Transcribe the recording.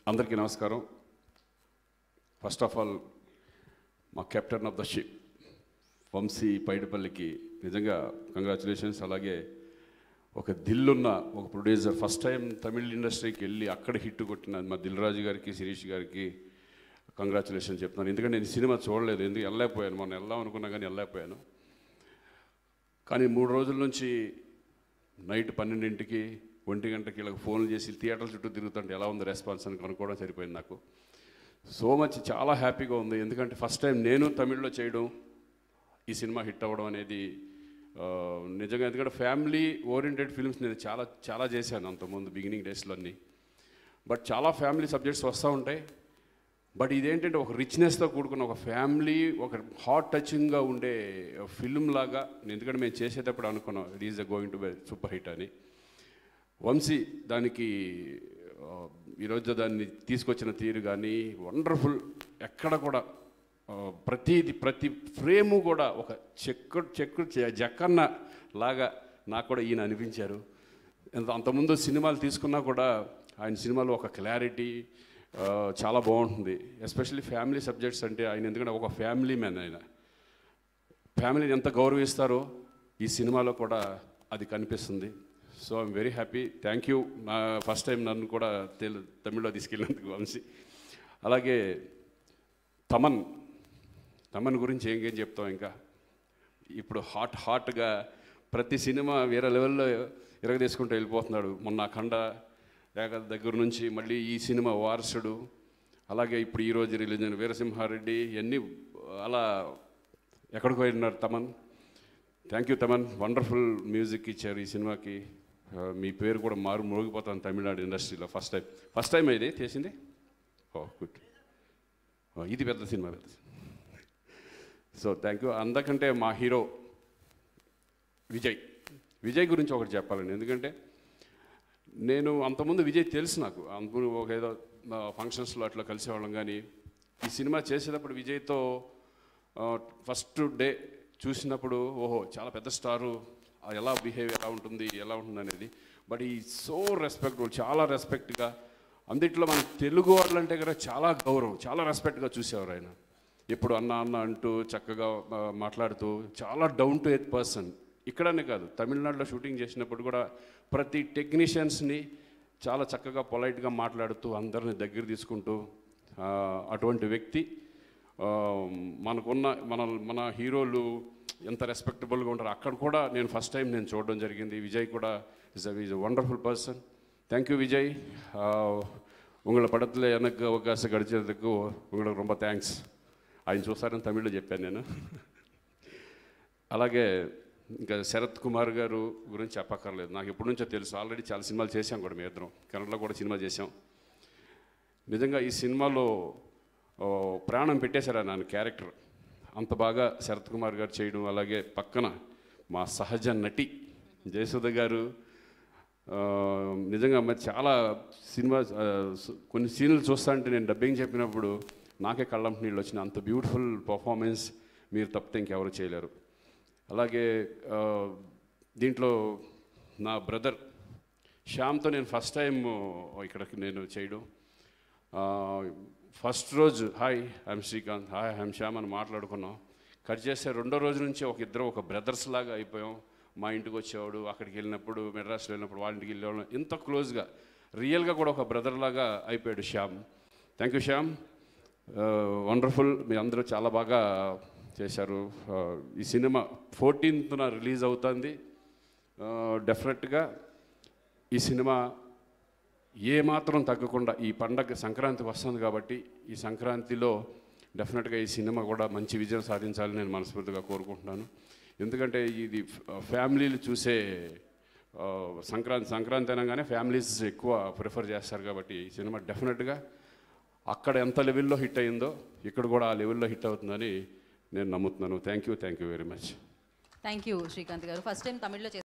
అందరికీ నమస్కారం first of all మా captain of the ship Vamsi పైడిపల్లికి నిజంగా కంగ్రాచులేషన్స్ అలాగే ఒక దిల్లున్న ఒక ప్రొడ్యూసర్ ఫస్ట్ టైం తమిళ ఇండస్ట్రీకి వెళ్ళి అక్కడ హిట్ కొట్టిన మా దిల్ రాజు గారికి శిరీష్ గారికి కంగ్రాచులేషన్ చెప్తున్నాను ఎందుకంటే నేను సినిమా చూడలేదు ఎందుకు వెళ్ళలేకపోయాను మొన్న వెళ్దాం అనుకున్నా కానీ వెళ్ళలేకపోయాను కానీ మూడు రోజుల నుంచి నైట్ పన్నెండింటికి ఒంటి గంటకి ఇలా ఫోన్లు చేసి థియేటర్ల చుట్టూ తిరుగుతుంటే ఎలా ఉంది రెస్పాన్స్ అని కనుక్కోవడం సరిపోయింది నాకు సో మచ్ చాలా హ్యాపీగా ఉంది ఎందుకంటే ఫస్ట్ టైం నేను తమిళ్లో చేయడం ఈ సినిమా హిట్ అవ్వడం అనేది ఆ, నిజంగా ఎందుకంటే ఫ్యామిలీ ఓరియంటెడ్ ఫిల్మ్స్ నేను చాలా చాలా చేశాను అంతకుముందు బిగినింగ్ డేస్లో అన్నీ బట్ చాలా ఫ్యామిలీ సబ్జెక్ట్స్ వస్తూ ఉంటాయి బట్ ఇదేంటంటే ఒక రిచ్నెస్తో కూడుకున్న ఒక ఫ్యామిలీ ఒక హార్ట్ టచింగ్గా ఉండే ఫిల్మ్ లాగా ఎందుకంటే మేము చేసేటప్పుడు అనుకున్నాం it is a going to be super hit అని వంశీ దానికి ఆ, ఈరోజు దాన్ని తీసుకొచ్చిన తీరు కానీ వండర్ఫుల్ ఎక్కడ కూడా ఆ, ప్రతిది ప్రతి ఫ్రేము కూడా ఒక చెక్కు చెక్కు చె- జక్కన్న లాగా నాకు కూడా ఈయన అనిపించారు ఎంత అంతకుముందు సినిమాలు తీసుకున్నా కూడా ఆయన సినిమాలో ఒక క్లారిటీ చాలా బాగుంటుంది ఎస్పెషల్లీ ఫ్యామిలీ సబ్జెక్ట్స్ అంటే ఆయన ఎందుకంటే ఒక ఫ్యామిలీ మ్యాన్ ఆయన ఫ్యామిలీని ఎంత గౌరవిస్తారో ఈ సినిమాలో కూడా అది కనిపిస్తుంది so I'm very happy thank you నా ఫస్ట్ టైం నన్ను కూడా తెలు తమిళ్లో తీసుకెళ్ళినందుకు వంశీ అలాగే తమన్ తమన్ గురించి ఏం ఏం చెప్తాం ఇంకా ఇప్పుడు హాట్ హాట్గా ప్రతి సినిమా వేరే లెవెల్లో ఇరగదీసుకుంటూ వెళ్ళిపోతున్నాడు మొన్న అఖండ ఏక దగ్గర నుంచి మళ్ళీ ఈ సినిమా వారసుడు అలాగే ఇప్పుడు ఈరోజు రిలీజ్ అయిన వీరసింహారెడ్డి ఇవన్నీ అలా ఎక్కడికి వెళ్ళినారు Thaman thank you Thaman wonderful music ఇచ్చారు ఈ సినిమాకి ఆ, మీ పేరు కూడా మారు మోగిపోతాను తమిళనాడు ఇండస్ట్రీలో ఫస్ట్ టైం ఫస్ట్ టైం ఇది చేసింది ఓ గుడ్ ఇది పెద్ద సినిమా పెద్ద సో థ్యాంక్ యూ అందకంటే మా హీరో విజయ్ విజయ్ గురించి ఒకటి చెప్పాలండి ఎందుకంటే నేను అంతకుముందు విజయ్ తెలుసు నాకు అంతకుముందు ఒక ఏదో ఫంక్షన్స్లో అట్లా కలిసేవాళ్ళం కానీ ఈ సినిమా చేసేటప్పుడు విజయ్తో ఫస్ట్ డే చూసినప్పుడు ఓహో చాలా పెద్ద స్టారు ఆ ఎలా బిహేవ్ ఎలా ఉంటుంది ఎలా ఉంటుంది అనేది బట్ ఈ సో రెస్పెక్ట్ఫుల్ చాలా రెస్పెక్ట్గా అందుట్లో మన తెలుగు వాళ్ళంటే కదా చాలా గౌరవం చాలా రెస్పెక్ట్గా చూసేవారు ఆయన ఎప్పుడు అన్న అన్న అంటూ చక్కగా ఆ, మాట్లాడుతూ చాలా డౌన్ టు ఎర్త్ పర్సన్ ఇక్కడనే కాదు తమిళనాడులో షూటింగ్ చేసినప్పుడు కూడా ప్రతి టెక్నీషియన్స్ని చాలా చక్కగా పొలైట్గా మాట్లాడుతూ అందరిని దగ్గర తీసుకుంటూ ఆ, అటువంటి వ్యక్తి ఆ, మనకున్న మన మన హీరోలు ఎంత రెస్పెక్టబుల్గా ఉంటారు అక్కడ కూడా నేను ఫస్ట్ టైం నేను చూడడం జరిగింది విజయ్ కూడా is is a wonderful person thank you Vijay உங்களை పడతలో எனக்கு అవకాశం గడిచేందుకు உங்களுக்கு ரொம்ப థ్యాంక్స్ ఆయన చూస్తారని తమిళ్లో చెప్పాను నేను అలాగే ఇంకా శరత్ కుమార్ గారు గురించి చెప్పక్కర్లేదు నాకు ఎప్పటి నుంచో తెలుసు ఆల్రెడీ చాలా సినిమాలు చేశాం కూడా మీ ఇద్దరం కన్నడలో కూడా సినిమా చేశాం నిజంగా ఈ సినిమాలో ఓ, ప్రాణం పెట్టేశారు ఆయన క్యారెక్టర్ అంత బాగా శరత్ కుమార్ గారు చేయడం అలాగే పక్కన మా సహజ నటి జయసుధ గారు ఆ, నిజంగా మరి చాలా సినిమా ఆ, సు- కొన్ని సీన్లు చూస్తా అంటే నేను డబ్బింగ్ చెప్పినప్పుడు నాకే కళ్ళం నీళ్ళు వచ్చిన అంత బ్యూటిఫుల్ పర్ఫార్మెన్స్ మీరు తప్పితే ఇంకెవరు చేయలేరు అలాగే ఆ, దీంట్లో నా బ్రదర్ శ్యామ్తో నేను ఫస్ట్ టైం ఇక్కడికి నేను చేయడం ఆ, ఫస్ట్ రోజు hi I'm Srikanth hi I'm Shyam అని మాట్లాడుకున్నాం కట్ చేస్తే రెండో రోజు నుంచి ఒక ఇద్దరు ఒక బ్రదర్స్ లాగా అయిపోయాం మా ఇంటికి వచ్చేవాడు అక్కడికి వెళ్ళినప్పుడు మెడ్రాస్లో వెళ్ళినప్పుడు వాళ్ళ ఇంటికి వెళ్ళేవాడు ఇంత క్లోజ్గా రియల్గా కూడా ఒక బ్రదర్ లాగా అయిపోయాడు Shyam thank you Shyam wonderful మీ అందరూ చాలా బాగా చేశారు ఆ, ఈ సినిమా ఫోర్టీన్త్న రిలీజ్ అవుతుంది డెఫినెట్గా ఈ సినిమా ఏ మాత్రం తగ్గకుండా ఈ పండగ సంక్రాంతి వస్తుంది కాబట్టి ఈ సంక్రాంతిలో డెఫినెట్గా ఈ సినిమా కూడా మంచి విజయం సాధించాలని నేను మనస్ఫూర్తిగా కోరుకుంటున్నాను ఎందుకంటే ఇది ఫ- ఫ్యామిలీలు చూసే ఆ, సంక్రాంతి సంక్రాంతి అనగానే ఫ్యామిలీస్ ఎక్కువ ప్రిఫర్ చేస్తారు కాబట్టి ఈ సినిమా డెఫినెట్గా అక్కడ ఎంత లెవెల్లో హిట్ అయిందో ఇక్కడ కూడా ఆ లెవెల్లో హిట్ అవుతుందని నేను నమ్ముతున్నాను thank you thank you very much thank you Srikanth గారు ఫస్ట్ టైం తమిళ్లో